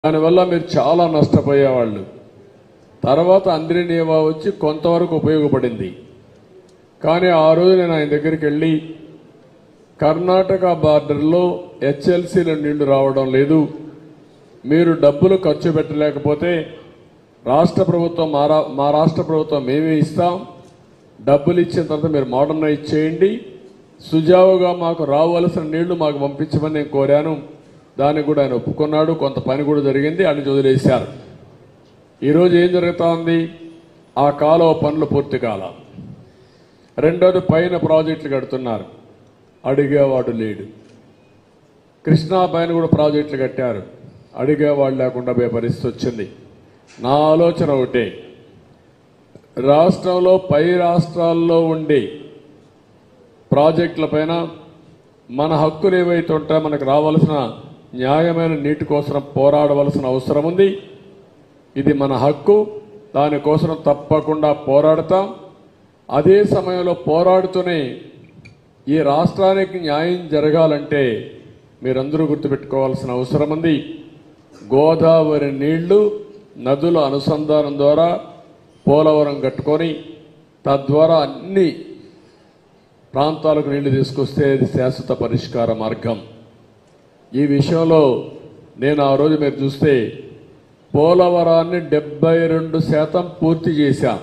దానివల్ల మీరు చాలా నష్టపోయేవాళ్ళు తర్వాత అంద్రినీవా వచ్చి కొంతవరకు ఉపయోగపడింది కానీ ఆ రోజు నేను ఆయన దగ్గరికి వెళ్ళి కర్ణాటక బార్డర్లో హెచ్ఎల్సీల నీళ్లు రావడం లేదు మీరు డబ్బులు ఖర్చు పెట్టలేకపోతే రాష్ట్ర ప్రభుత్వం మా రా- మా రాష్ట్ర ప్రభుత్వం మేమే ఇస్తాం డబ్బులు ఇచ్చిన తర్వాత మీరు మోడర్నైజ్ చేయండి సుజావుగా మాకు రావాల్సిన నీళ్లు మాకు పంపించమని నేను కోరాను దానికి కూడా ఆయన ఒప్పుకున్నాడు కొంత పని కూడా జరిగింది అని వదిలేశారు ఈరోజు ఏం జరుగుతా ఉంది ఆ కాలువ పనులు పూర్తి కాల రెండోది పైన ప్రాజెక్టులు కడుతున్నారు అడిగేవాడు లేడు కృష్ణా పైన కూడా ప్రాజెక్టులు కట్టారు అడిగేవాడు లేకుండా పోయే పరిస్థితి వచ్చింది నా ఆలోచన ఒకటే రాష్ట్రంలో పై రాష్ట్రాల్లో ఉండే ప్రాజెక్టుల పైన మన హక్కులు ఏవైతే ఉంటాయో మనకు రావాల్సిన న్యాయమైన నీటి కోసం పోరాడవలసిన అవసరం ఉంది ఇది మన హక్కు దానికోసం తప్పకుండా పోరాడతాం అదే సమయంలో పోరాడుతూనే ఈ రాష్ట్రానికి న్యాయం జరగాలంటే మీరందరూ గుర్తుపెట్టుకోవాల్సిన అవసరం ఉంది గోదావరి నీళ్లు నదుల అనుసంధానం ద్వారా పోలవరం కట్టుకొని తద్వారా అన్ని ప్రాంతాలకు నీళ్లు తీసుకొస్తే అది శాశ్వత పరిష్కార మార్గం ఈ విషయంలో నేను ఆ రోజు మీరు చూస్తే పోలవరాన్ని డెబ్బై రెండు శాతం పూర్తి చేశాం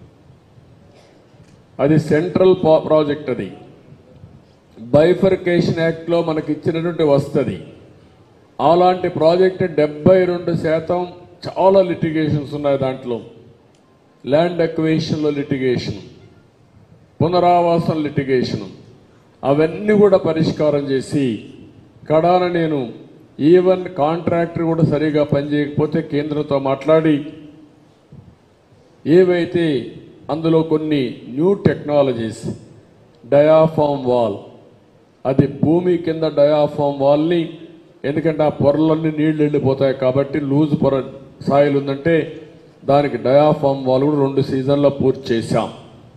అది సెంట్రల్ పా- ప్రాజెక్ట్ అది బైఫర్కేషన్ యాక్ట్లో మనకి ఇచ్చినటువంటి వస్తుంది అలాంటి ప్రాజెక్ట్ డెబ్బై రెండు శాతం చాలా లిటిగేషన్స్ ఉన్నాయి దాంట్లో ల్యాండ్ అక్వేషన్లో లిటిగేషన్ పునరావాసం లిటిగేషన్ అవన్నీ కూడా పరిష్కారం చేసి కడాన నేను ఈవెన్ కాంట్రాక్టర్ కూడా సరిగా పనిచేయకపోతే కేంద్రంతో మాట్లాడి ఏవైతే అందులో కొన్ని న్యూ టెక్నాలజీస్ డయాఫామ్ వాల్ అది భూమి కింద డయాఫామ్ వాల్ని ఎందుకంటే ఆ పొరలన్నీ నీళ్లు వెళ్ళిపోతాయి కాబట్టి లూజ్ పొర సాయిల్ ఉందంటే దానికి డయాఫామ్ వాల్ కూడా రెండు సీజన్లో పూర్తి చేశాం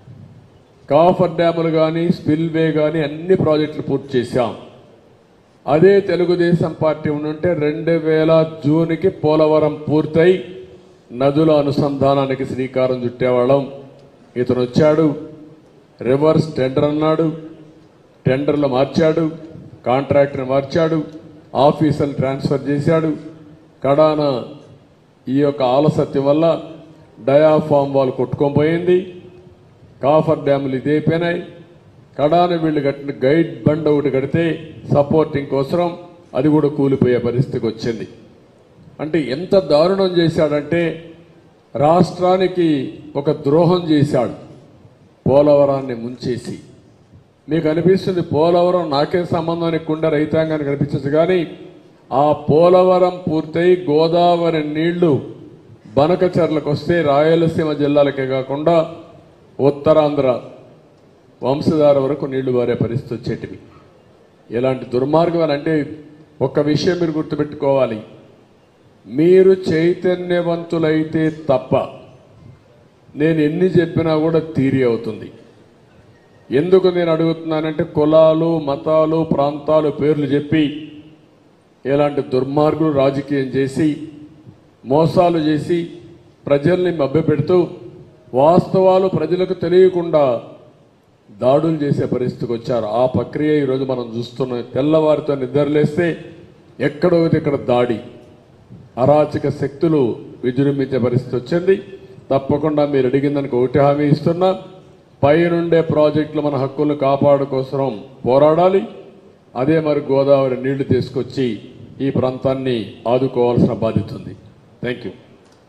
కాఫర్ డ్యాములు కానీ స్పిల్వే కానీ అన్ని ప్రాజెక్టులు పూర్తి చేశాం అదే తెలుగుదేశం పార్టీ ఉంటే రెండు వేల జూన్కి పోలవరం పూర్తయి నదుల అనుసంధానానికి శ్రీకారం చుట్టేవాళ్ళం ఇతను వచ్చాడు రివర్స్ టెండర్ అన్నాడు టెండర్లు మార్చాడు కాంట్రాక్టర్ మార్చాడు ఆఫీసర్లు ట్రాన్స్ఫర్ చేశాడు కడాన ఈ యొక్క ఆలసత్యం వల్ల డయాఫామ్ వాల్ కొట్టుకొని పోయింది కాఫర్ డ్యాములు ఇదైపోయినాయి కడాన వీళ్ళు కట్టిన గైడ్ బండ్ ఒకటి కడితే సపోర్టింగ్ కోసం అది కూడా కూలిపోయే పరిస్థితికి వచ్చింది అంటే ఎంత దారుణం చేశాడంటే రాష్ట్రానికి ఒక ద్రోహం చేశాడు పోలవరాన్ని ముంచేసి మీకు అనిపిస్తుంది పోలవరం నాకే సంబంధానికి కుండ రైతాంగానికి అనిపించచ్చు కానీ ఆ పోలవరం పూర్తయి గోదావరి నీళ్లు బనకచర్లకు వస్తే రాయలసీమ జిల్లాలకే కాకుండా ఉత్తరాంధ్ర వంశధార వరకు నీళ్లు బారే పరిస్థితి వచ్చేటివి ఇలాంటి దుర్మార్గం అని అంటే ఒక్క విషయం మీరు గుర్తుపెట్టుకోవాలి మీరు చైతన్యవంతులైతే తప్ప నేను ఎన్ని చెప్పినా కూడా తీరి అవుతుంది ఎందుకు నేను అడుగుతున్నానంటే కులాలు మతాలు ప్రాంతాలు పేర్లు చెప్పి ఇలాంటి దుర్మార్గులు రాజకీయం చేసి మోసాలు చేసి ప్రజల్ని మభ్యపెడుతూ వాస్తవాలు ప్రజలకు తెలియకుండా దాడులు చేసే పరిస్థితికి వచ్చారు ఆ ప్రక్రియ ఈరోజు మనం చూస్తున్నాం తెల్లవారితో నిద్రలేస్తే ఎక్కడో ఒకటి ఇక్కడ దాడి అరాచక శక్తులు విజృంభించే పరిస్థితి వచ్చింది తప్పకుండా మీరు అడిగిన దానికి ఒకటి హామీ ఇస్తున్నా పైనుండే ప్రాజెక్టులు మన హక్కులను కాపాడు కోసం పోరాడాలి అదే మరి గోదావరి నీళ్లు తీసుకొచ్చి ఈ ప్రాంతాన్ని ఆదుకోవాల్సిన బాధ్యత ఉంది థ్యాంక్ యూ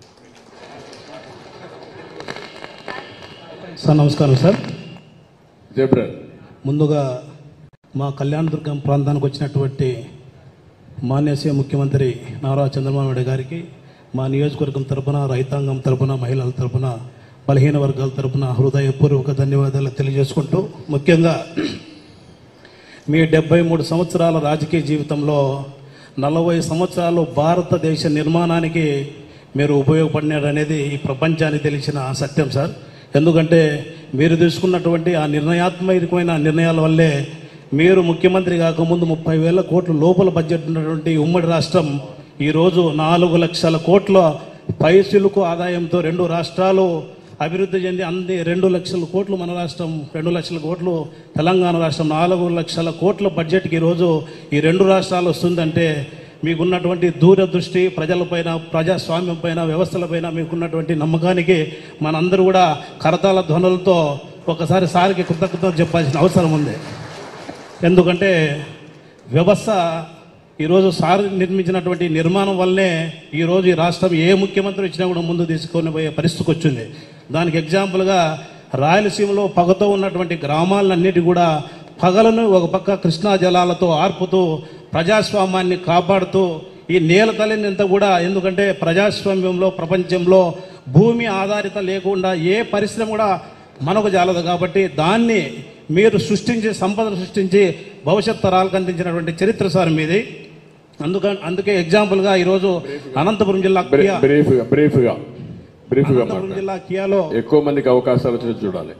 సార్ నమస్కారం సార్ జబ్రన్ ముందుగా మా కళ్యాణదుర్గం ప్రాంతానికి వచ్చినటువంటి మాన్యసీయ ముఖ్యమంత్రి నారా చంద్రబాబు నాయుడు గారికి మా నియోజకవర్గం తరపున రైతాంగం తరపున మహిళల తరపున బలహీన వర్గాల తరపున హృదయపూర్వక ధన్యవాదాలు తెలియజేసుకుంటూ ముఖ్యంగా మీ డెబ్బై మూడు సంవత్సరాల రాజకీయ జీవితంలో నలభై సంవత్సరాలు భారతదేశ నిర్మాణానికి మీరు ఉపయోగపడినారనేది ఈ ప్రపంచానికి తెలిసిన సత్యం సార్ ఎందుకంటే మీరు తీసుకున్నటువంటి ఆ నిర్ణయాత్మకమైన నిర్ణయాల వల్లే మీరు ముఖ్యమంత్రి కాకముందు ముప్పై వేల కోట్ల లోపల బడ్జెట్ ఉన్నటువంటి ఉమ్మడి రాష్ట్రం ఈరోజు నాలుగు లక్షల కోట్ల పైసిలుకు ఆదాయంతో రెండు రాష్ట్రాలు అభివృద్ధి చెంది అన్ని రెండు లక్షల కోట్లు మన రాష్ట్రం రెండు లక్షల కోట్లు తెలంగాణ రాష్ట్రం నాలుగు లక్షల కోట్ల బడ్జెట్కి ఈరోజు ఈ రెండు రాష్ట్రాలు వస్తుందంటే మీకున్నటువంటి దూరదృష్టి ప్రజలపైన ప్రజాస్వామ్యం పైన వ్యవస్థలపైన మీకున్నటువంటి నమ్మకానికి మనందరూ కూడా కరతాల ధ్వనులతో ఒకసారి సారికి కృతజ్ఞతలు చెప్పాల్సిన అవసరం ఉంది ఎందుకంటే వ్యవస్థ ఈరోజు సార్ నిర్మించినటువంటి నిర్మాణం వల్లే ఈరోజు ఈ రాష్ట్రం ఏ ముఖ్యమంత్రి వచ్చినా కూడా ముందు తీసుకొని పోయే పరిస్థితికి వచ్చింది దానికి ఎగ్జాంపుల్గా రాయలసీమలో పగతో ఉన్నటువంటి గ్రామాలన్నిటి కూడా పగలను ఒక పక్క కృష్ణా జలాలతో ఆర్పుతూ ప్రజాస్వామ్యాన్ని కాపాడుతూ ఈ నేల తల్లినంతా కూడా ఎందుకంటే ప్రజాస్వామ్యంలో ప్రపంచంలో భూమి ఆధారిత లేకుండా ఏ పరిశ్రమ కూడా మనకు జాలదు కాబట్టి దాన్ని మీరు సృష్టించి సంపదను సృష్టించి భవిష్యత్ తరాలకు అందించినటువంటి చరిత్ర సార్ మీది అందుకని అందుకే ఎగ్జాంపుల్గా ఈరోజు అనంతపురం జిల్లా కియా బ్రీఫ్గా బ్రీఫ్గా బ్రీఫ్గా అనంతపురం మాట్లాడాలి జిల్లా కియాలో ఎక్కువ మందికి అవకాశాలు వచ్చి చూడాలి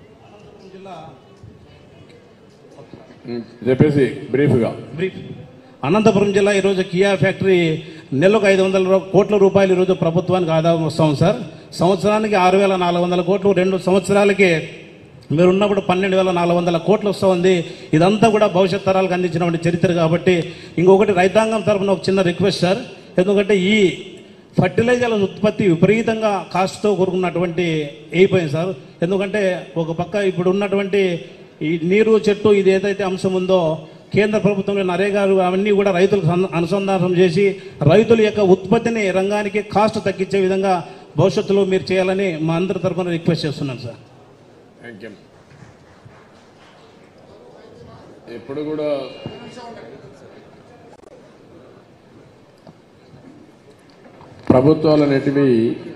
ఉమ్, చెప్పేసి బ్రీఫ్గా బ్రీఫ్ అనంతపురం జిల్లా ఈరోజు కియా ఫ్యాక్టరీ నెలకు ఐదు వందల రూ- కోట్ల రూపాయలు ఈరోజు ప్రభుత్వానికి ఆదాయం వస్తాం సార్ సంవత్సరానికి ఆరు వేల నాలుగు వందల కోట్లు రెండు సంవత్సరాలకి మీరు ఉన్నప్పుడు పన్నెండు వేల నాలుగు వందల కోట్లు వస్తూ ఉంది ఇదంతా కూడా భవిష్యత్ తరాలకు అందించినటువంటి చరిత్ర కాబట్టి ఇంకొకటి రైతాంగం తరపున ఒక చిన్న రిక్వెస్ట్ సార్ ఎందుకంటే ఈ ఫర్టిలైజర్ల ఉత్పత్తి విపరీతంగా కాస్ట్తో కూరుకున్నటువంటి అయిపోయింది సార్ ఎందుకంటే ఒక పక్క ఇప్పుడు ఉన్నటువంటి ఈ నీరు చెట్టు ఇది ఏదైతే అంశం ఉందో కేంద్ర ప్రభుత్వంలో నరేగా అవన్నీ కూడా రైతులకు సన్- అనుసంధానం చేసి రైతుల యొక్క ఉత్పత్తిని రంగానికి కాస్ట్ తగ్గించే విధంగా భవిష్యత్తులో మీరు చేయాలని మా అందరి తరఫున రిక్వెస్ట్ చేస్తున్నాను సార్ థ్యాంక్ యూ ఇప్పుడు కూడా ప్రభుత్వాలు అనేటివి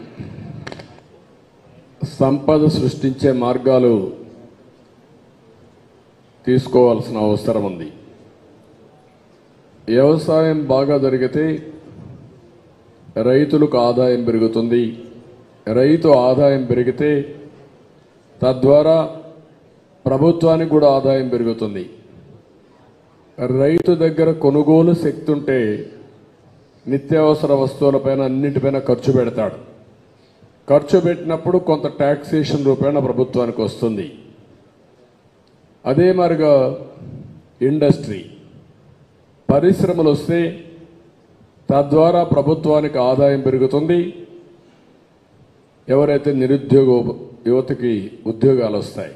సంపద సృష్టించే మార్గాలు తీసుకోవాల్సిన అవసరం ఉంది వ్యవసాయం బాగా జరిగితే రైతులకు ఆదాయం పెరుగుతుంది రైతు ఆదాయం పెరిగితే తద్వారా ప్రభుత్వానికి కూడా ఆదాయం పెరుగుతుంది రైతు దగ్గర కొనుగోలు శక్తి ఉంటే నిత్యావసర వస్తువులపైన అన్నింటిపైన ఖర్చు పెడతాడు ఖర్చు పెట్టినప్పుడు కొంత ట్యాక్సేషన్ రూపేణ ప్రభుత్వానికి వస్తుంది అదే మరిగా ఇండస్ట్రీ పరిశ్రమలు వస్తే తద్వారా ప్రభుత్వానికి ఆదాయం పెరుగుతుంది ఎవరైతే నిరుద్యోగ యువతకి ఉద్యోగాలు వస్తాయి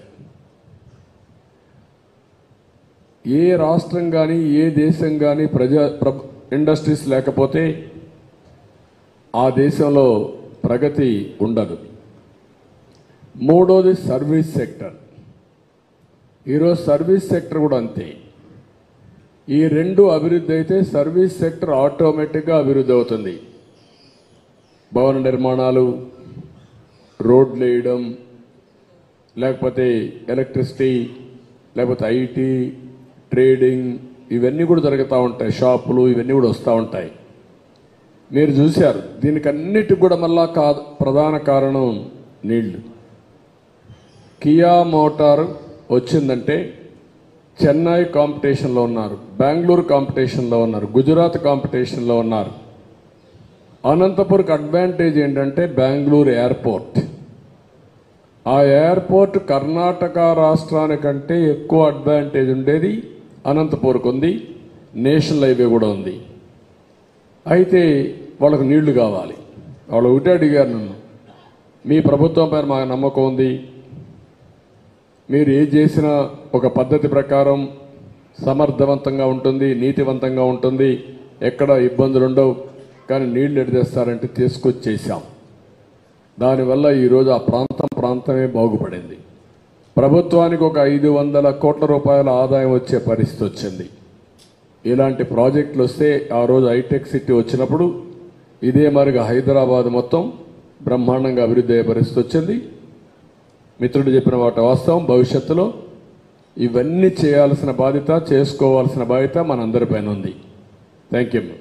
ఏ రాష్ట్రం కానీ ఏ దేశం కానీ ప్రజా ప్ర- ఇండస్ట్రీస్ లేకపోతే ఆ దేశంలో ప్రగతి ఉండదు మూడోది సర్వీస్ సెక్టర్ ఈరోజు సర్వీస్ సెక్టర్ కూడా అంతే ఈ రెండు అభివృద్ధి అయితే సర్వీస్ సెక్టర్ ఆటోమేటిక్గా అభివృద్ధి అవుతుంది భవన నిర్మాణాలు రోడ్లు వేయడం లేకపోతే ఎలక్ట్రిసిటీ లేకపోతే ఐటీ ట్రేడింగ్ ఇవన్నీ కూడా జరుగుతూ ఉంటాయి షాపులు ఇవన్నీ కూడా వస్తూ ఉంటాయి మీరు చూశారు దీనికి అన్నిటికి కూడా మళ్ళా కా ప్రధాన కారణం నీళ్లు కియా మోటార్ వచ్చిందంటే చెన్నై కాంపిటీషన్లో ఉన్నారు బెంగళూరు కాంపిటీషన్లో ఉన్నారు గుజరాత్ కాంపిటీషన్లో ఉన్నారు అనంతపురంకి అడ్వాంటేజ్ ఏంటంటే బెంగళూరు ఎయిర్పోర్ట్ ఆ ఎయిర్పోర్ట్ కర్ణాటక రాష్ట్రానికంటే ఎక్కువ అడ్వాంటేజ్ ఉండేది అనంతపూర్కి ఉంది నేషనల్ హైవే కూడా ఉంది అయితే వాళ్ళకు నీళ్లు కావాలి వాళ్ళు ఒకటే అడిగారు నన్ను మీ ప్రభుత్వం పైన మాకు నమ్మకం ఉంది మీరు ఏం చేసినా ఒక పద్ధతి ప్రకారం సమర్థవంతంగా ఉంటుంది నీతివంతంగా ఉంటుంది ఎక్కడ ఇబ్బందులు ఉండవు కానీ నీళ్లు ఎడదీస్తారంటే తీసుకొచ్చి చేశాం దానివల్ల ఈరోజు ఆ ప్రాంతం ప్రాంతమే బాగుపడింది ప్రభుత్వానికి ఒక ఐదు వందల కోట్ల రూపాయల ఆదాయం వచ్చే పరిస్థితి వచ్చింది ఇలాంటి ప్రాజెక్టులు వస్తే ఆ రోజు హైటెక్ సిటీ వచ్చినప్పుడు ఇదే మరిగా హైదరాబాద్ మొత్తం బ్రహ్మాండంగా అభివృద్ధి అయ్యే పరిస్థితి వచ్చింది మిత్రుడు చెప్పిన వాటి వాస్తవం భవిష్యత్తులో ఇవన్నీ చేయాల్సిన బాధ్యత చేసుకోవాల్సిన బాధ్యత మనందరిపైన ఉంది థ్యాంక్ యూ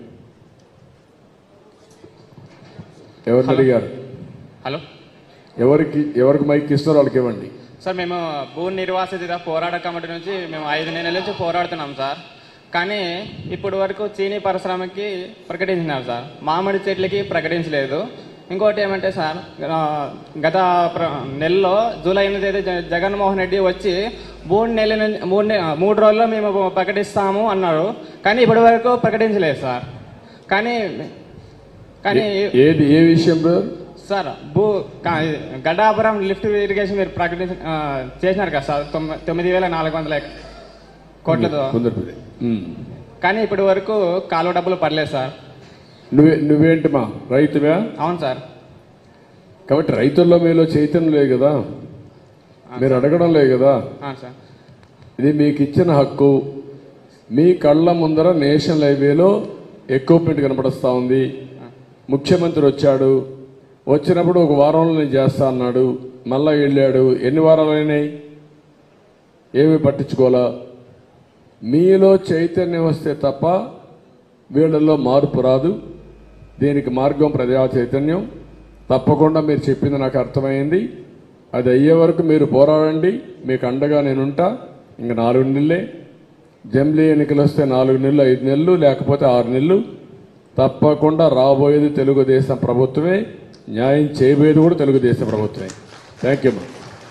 ఎవరిని అడిగారు హలో ఎవరికి ఎవరికి మైక్ ఇస్తారో వాళ్ళకి ఇవ్వండి సార్ మేము భూ నిర్వాసిత పోరాట కమిటీ నుంచి మేము ఐదు నెలల నుంచి పోరాడుతున్నాం సార్ కానీ ఇప్పుడు వరకు చీనీ పరిశ్రమకి ప్రకటించినారు సార్ మామిడి చెట్లకి ప్రకటించలేదు ఇంకోటి ఏమంటే సార్ ఆ, గత ప్ర- నెలలో జూలై ఎనిమిది తేదీ జ- జగన్మోహన్ రెడ్డి వచ్చి మూడు నెలల నుంచి మూడు నె- మూడు రోజుల్లో మేము ప్రకటిస్తాము అన్నారు కానీ ఇప్పటి వరకు ప్రకటించలేదు సార్ కానీ కానీ ఏది ఏ విషయం బ్రదర్ సార్ భూ కా- గడ్డాపురం లిఫ్ట్ ఇరిగేషన్ మీరు ప్రకటించ ఆ, చేసినారు కదా సార్ తొమ్మి- తొమ్మిది వేల నాలుగు వందల కోట్లతో కుదరదు ఉమ్. కానీ ఇప్పటి వరకు కాలువ డబ్బులు పడలేదు సార్ నువ్వే నువ్వేంటి మా రైతువా అవును సార్ కాబట్టి రైతుల్లో మీలో చైతన్యం లేదు కదా మీరు అడగడం లేదు కదా అవును సార్ ఇది మీకు ఇచ్చిన హక్కు మీ కళ్ళ ముందర నేషనల్ హైవేలో ఎక్విప్మెంట్ కనపడుస్తా ఉంది ముఖ్యమంత్రి వచ్చాడు వచ్చినప్పుడు ఒక వారంలో నేను చేస్తా అన్నాడు మళ్ళా వెళ్ళాడు ఎన్ని వారాలు అయినాయి ఏమి పట్టించుకోవాలా మీలో చైతన్యం వస్తే తప్ప వీళ్ళల్లో మార్పు రాదు దీనికి మార్గం ప్రజా చైతన్యం తప్పకుండా మీరు చెప్పింది నాకు అర్థమైంది అది అయ్యే వరకు మీరు పోరాడండి మీకు అండగా నేనుంటా ఇంక నాలుగు నెలలే జమిలీ ఎన్నికలు వస్తే నాలుగు నెలలు ఐదు నెలలు లేకపోతే ఆరు నెలలు తప్పకుండా రాబోయేది తెలుగుదేశం ప్రభుత్వమే న్యాయం చేయబోయేది కూడా తెలుగుదేశం ప్రభుత్వమే థ్యాంక్ యూ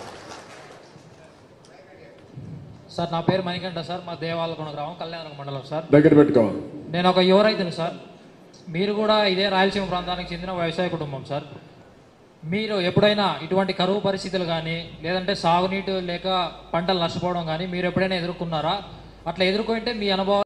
సార్ నా పేరు మణికంఠ సార్ మా దేవాలకొండ గ్రామం కళ్యాణ మండలం సార్ దగ్గర పెట్టుకోమా నేను ఒక యువ రైతుని సార్ మీరు కూడా ఇదే రాయలసీమ ప్రాంతానికి చెందిన వ్యవసాయ కుటుంబం సార్ మీరు ఎప్పుడైనా ఇటువంటి కరువు పరిస్థితులు కానీ లేదంటే సాగునీటి లేక పంటలు నష్టపోవడం కానీ మీరు ఎప్పుడైనా ఎదుర్కొన్నారా అట్లా ఎదుర్కొంటే మీ అనుభవం